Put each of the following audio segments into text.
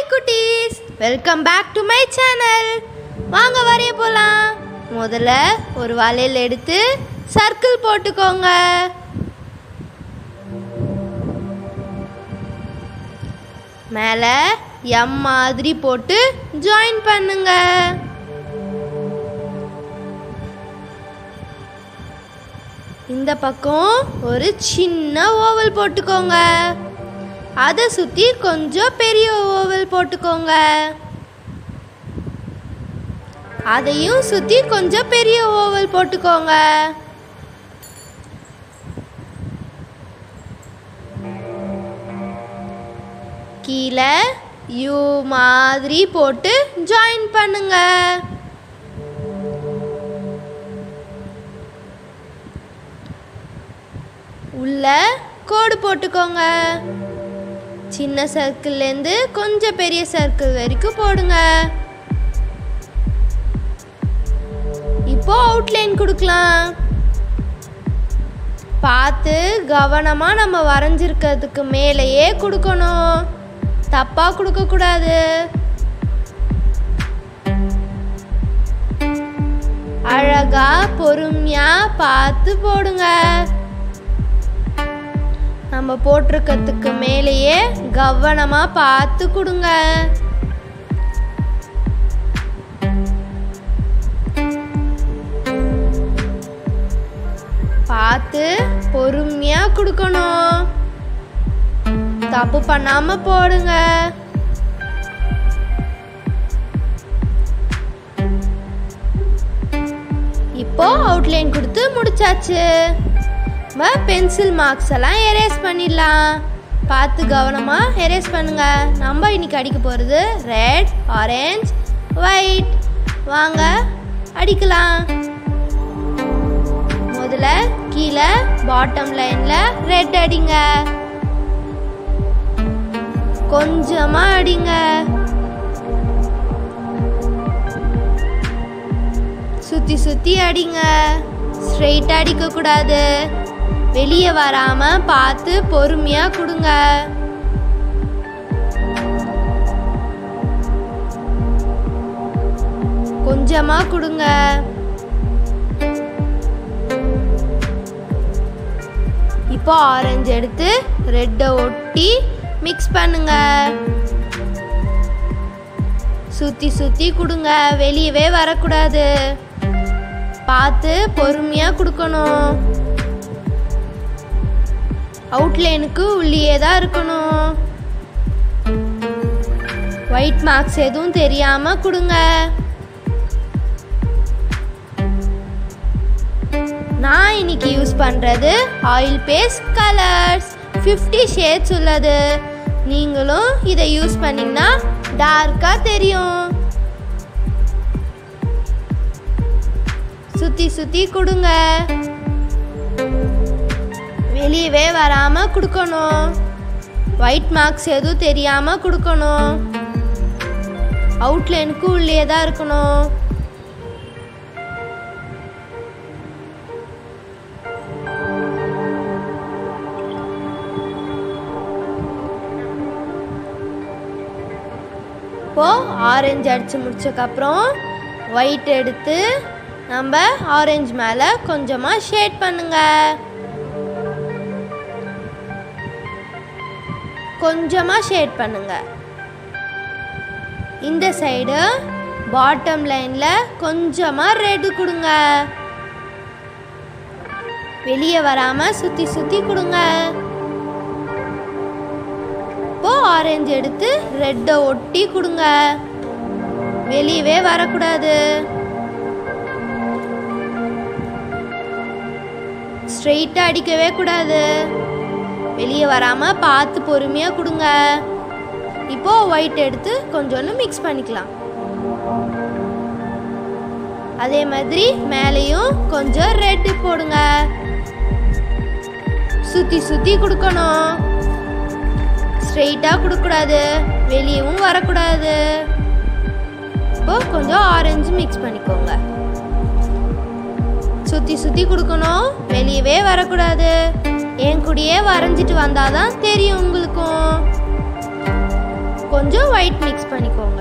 hi குட்டீஸ் welcome back to my channel வாங்க வரைய போலாம் முதல்ல ஒரு வளையல் எடுத்து சர்க்கிள் போட்டுக்கோங்க மேலே எம் மாதிரி போட்டு ஜாயின் பண்ணுங்க இந்த பக்கம் ஒரு சின்ன ஓவல் போட்டுக்கோங்க அதை சுற்றி கொஞ்சம் பெரிய ஓவல் போட்டுக்கோங்க அதையும் சுற்றி கொஞ்சம் பெரிய ஓவல் போட்டுக்கோங்க கீழே யூ மாதிரி போட்டு ஜாயின் பண்ணுங்க உள்ள கோடு போட்டுக்கோங்க சின்ன சர்க்கிள்லேருந்து கொஞ்சம் பெரிய சர்க்கிள் வரைக்கும் போடுங்க இப்போ அவுட்லைன் கொடுக்கலாம் பார்த்து கவனமாக நம்ம வரைஞ்சிருக்கிறதுக்கு மேலேயே கொடுக்கணும் தப்பாக கொடுக்கக்கூடாது அழகா பொறுமையா பார்த்து போடுங்க நம்ம போட்டிருக்கிறதுக்கு மேலேயே கவனமா பார்த்து கொடுங்க பார்த்து பொறுமையா கொடுக்கணும் தப்பு பண்ணாம போடுங்க இப்போ அவுட்லைன் கொடுத்து முடிச்சாச்சு நம்ம பென்சில் மார்க்ஸ் எல்லாம் எரேஸ் பண்ணிடலாம் பார்த்து கவனமாக எரேஸ் பண்ணுங்க நம்ம இன்னைக்கு அடிக்க போகிறது ரெட் ஆரஞ்ச் ஒயிட் வாங்க அடிக்கலாம் முதல்ல கீழே பாட்டம் லைனில் ரெட் அடிங்க கொஞ்சமாக அடிங்க சுற்றி சுற்றி அடிங்க ஸ்ட்ரெயிட் அடிக்க கூடாது வெளியே வராம பார்த்து பொறுமையா கொடுங்க கொஞ்சமா கொடுங்க இப்போ ஆரஞ்சு எடுத்து ரெட்டை ஒட்டி மிக்ஸ் பண்ணுங்க சுத்தி சுத்தி கொடுங்க வெளியவே வரக்கூடாது பார்த்து பொறுமையா கொடுக்கணும் அவுட்லைனுக்கு உள்ளே தான் இருக்கணும் ஒயிட் மார்க்ஸ் எதுவும் தெரியாம கொடுங்க நான் இன்னைக்கு யூஸ் பண்றது ஆயில் பேஸ்ட் கலர்ஸ் 50 ஷேட்ஸ் உள்ளது நீங்களும் இதை யூஸ் பண்ணீங்கன்னா டார்க்கா தெரியும் சுத்தி சுத்தி கொடுங்க வெளியவே வராம கொடுக்கணும் ஒயிட் மார்க்ஸ் எதுவும் தெரியாம கொடுக்கணும் அவுட்லைனுக்கு உள்ளே தான் இருக்கணும் இப்போ ஆரஞ்சு அடிச்சு முடிச்சக்கப்புறம் ஒயிட் எடுத்து நம்ம ஆரஞ்சு மேலே கொஞ்சமாக ஷேட் பண்ணுங்க கொஞ்சமாக ஷேட் பண்ணுங்க இந்த சைடு பாட்டம் லைனில் கொஞ்சமாக ரெட் கொடுங்க வெளியே வராமல் சுற்றி சுற்றி கொடுங்க இப்போ ஆரஞ்சு எடுத்து ரெட்டை ஒட்டி கொடுங்க வெளியவே வரக்கூடாது ஸ்ட்ரெயிட்டாக அடிக்கவே கூடாது வெளியே வராமல் பார்த்து பொறுமையாக கொடுங்க இப்போ ஒயிட் எடுத்து கொஞ்சோண்டு மிக்ஸ் பண்ணிக்கலாம் அதே மாதிரி மேலேயும் கொஞ்சம் ரெட் போடுங்க சுற்றி சுற்றி கொடுக்கணும் ஸ்ட்ரெயிட்டாக கொடுக்கக்கூடாது வெளியவும் வரக்கூடாது இப்போ கொஞ்சம் ஆரஞ்சு மிக்ஸ் பண்ணிக்கோங்க சுற்றி சுற்றி கொடுக்கணும் வெளியவே வரக்கூடாது என் கூடயே வரைஞ்சிட்டு வந்தாதான் தெரியும் உங்களுக்கும் கொஞ்சம் ஒயிட் மிக்ஸ் பண்ணிக்கோங்க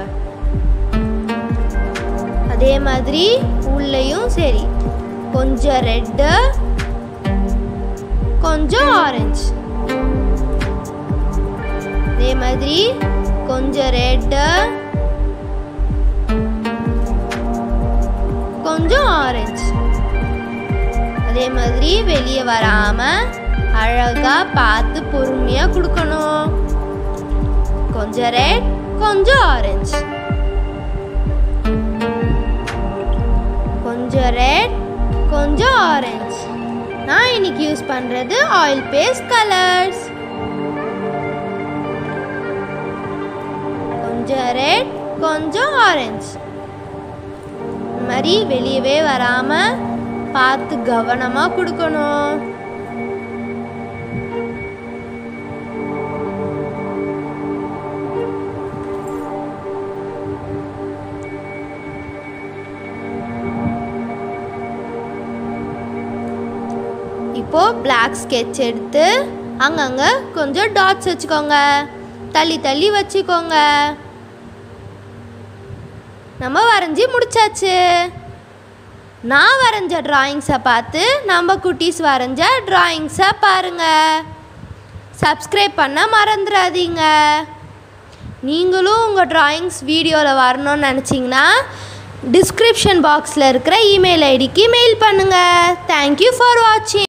அதே மாதிரி உள்ளேயும் சரி கொஞ்சம் ரெட்டு கொஞ்சம் ஆரஞ்சு அதே மாதிரி கொஞ்சம் ரெட்டு கொஞ்சம் ஆரஞ்சு அதே மாதிரி வெளியே வராம அழகா பார்த்து பொறுமையா கொடுக்கணும் கொஞ்சம் ரெட் கொஞ்சம் ஆரஞ்சு கொஞ்சம் ரெட் கொஞ்சம் ஆரஞ்சு நான் இன்னைக்கு யூஸ் பண்றது ஆயில் பேஸ்ட் கலர்ஸ் கொஞ்சம் ரெட் கொஞ்சம் ஆரஞ்சு இந்த மாதிரி வெளியவே வராம பார்த்து கவனமா கொடுக்கணும் இப்போ பிளாக் ஸ்கெட்ச் எடுத்து அங்கங்க கொஞ்சம் டாட்ஸ் வச்சுக்கோங்க தள்ளி தள்ளி வச்சுக்கோங்க நம்ம வரைஞ்சி முடிச்சாச்சு நான் வரைஞ்ச டிராயிங்ஸை பார்த்து நம்ம குட்டீஸ் வரைஞ்ச டிராயிங்ஸை பாருங்க சப்ஸ்கிரைப் பண்ண மறந்துடாதீங்க நீங்களும் உங்கள் டிராயிங்ஸ் வீடியோவில் வரணும்னு நினச்சிங்கன்னா டிஸ்கிரிப்ஷன் பாக்ஸில் இருக்கிற இமெயில் ஐடிக்கு மெயில் பண்ணுங்கள் தேங்க்யூ ஃபார் வாட்சிங்